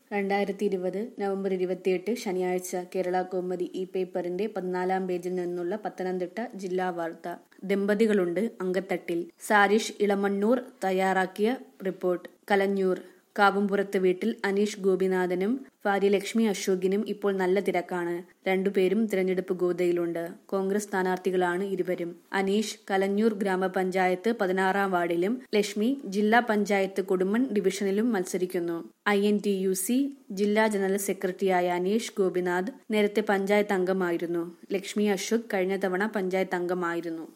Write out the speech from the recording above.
രണ്ടായിരത്തി ഇരുപത് നവംബർ ഇരുപത്തിയെട്ട് ശനിയാഴ്ച കേരള കൗമുദി ഈ പേപ്പറിന്റെ പതിനാലാം പേജിൽ നിന്നുള്ള പത്തനംതിട്ട ജില്ലാ വാർത്ത ദമ്പതികളുണ്ട് അങ്കത്തട്ടിൽ സാരിഷ് ഇളമണ്ണൂർ തയ്യാറാക്കിയ റിപ്പോർട്ട് കലഞ്ഞൂർ കാവുംപുറത്ത് വീട്ടിൽ അനീഷ് ഗോപിനാഥനും ഭാര്യ ലക്ഷ്മി അശോകിനും ഇപ്പോൾ നല്ല തിരക്കാണ് രണ്ടുപേരും തിരഞ്ഞെടുപ്പ് ഗോതയിലുണ്ട് കോൺഗ്രസ് സ്ഥാനാർത്ഥികളാണ് ഇരുവരും അനീഷ് കലഞ്ഞൂർ ഗ്രാമപഞ്ചായത്ത് പതിനാറാം വാർഡിലും ലക്ഷ്മി ജില്ലാ പഞ്ചായത്ത് കൊടുമൺ ഡിവിഷനിലും മത്സരിക്കുന്നു I N T U C ജില്ലാ ജനറൽ സെക്രട്ടറിയായ അനീഷ് ഗോപിനാഥ് നേരത്തെ പഞ്ചായത്ത് അംഗമായിരുന്നു ലക്ഷ്മി അശോക് കഴിഞ്ഞ തവണ പഞ്ചായത്ത് അംഗമായിരുന്നു